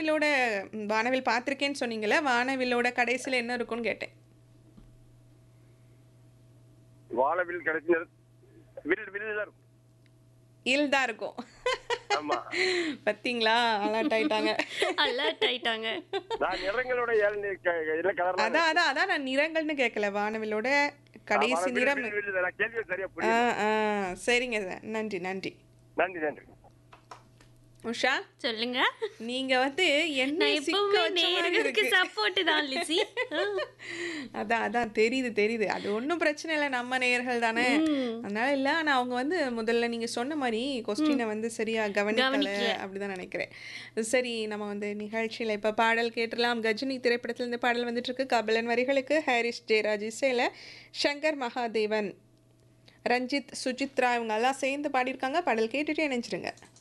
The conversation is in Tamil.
வானவிலோட ம், வானவில் பார்த்துருக்கேன்னு சொன்னீங்கல்ல வானவிலோட கடைசியில் என்ன இருக்கும்னு கேட்டேன் வாழவில் கடைசி நேரம் வில் வில் தான் இருக்கும். இல் தான் இருக்கும் ஆமா பார்த்தீங்களா அலர்ட் ஆயிட்டாங்க அலர்ட் ஆயிட்டாங்க நான் நிறங்களோட ஏழு இல்ல கலர் அதான் அதான் அதான் நான் நிறங்கள்னு கேட்கல வானவிலோட கடைசி நிறம் நான் கேள்வி சரியா ஆ புரியுது ஆ சரிங்க சார் நன்றி நன்றி நன்றி நன்றி உஷா சொல்லுங்க நீங்க வந்து என்ன நான் சிக்க எப்பவுமே வச்ச மாதிரி நேர்களுக்கு இருக்கு. சப்போர்ட் தான் லிசி அதான் அதான் தெரியுது தெரியுது அது ஒன்றும் பிரச்சனை இல்லை நம்ம நேயர்கள் தானே அதனால இல்ல ஆனா அவங்க வந்து முதல்ல நீங்க சொன்ன மாதிரி கொஸ்டினை வந்து சரியா கவனிக்கல கவனிக்கல. அப்படிதான் நினைக்கிறேன் சரி நம்ம வந்து நிகழ்ச்சியில இப்ப பாடல் கேட்டுடலாம் கஜினி திரைப்படத்துல இருந்து பாடல் வந்துட்டு இருக்கு கபிலன் வரிகளுக்கு ஹாரிஸ் ஜெயராஜ் இசையில சங்கர் மகாதேவன் ரஞ்சித் சுஜித்ரா இவங்க எல்லாம் சேர்ந்து பாடியிருக்காங்க பாடல் கேட்டுட்டு இணைஞ்சிருங்க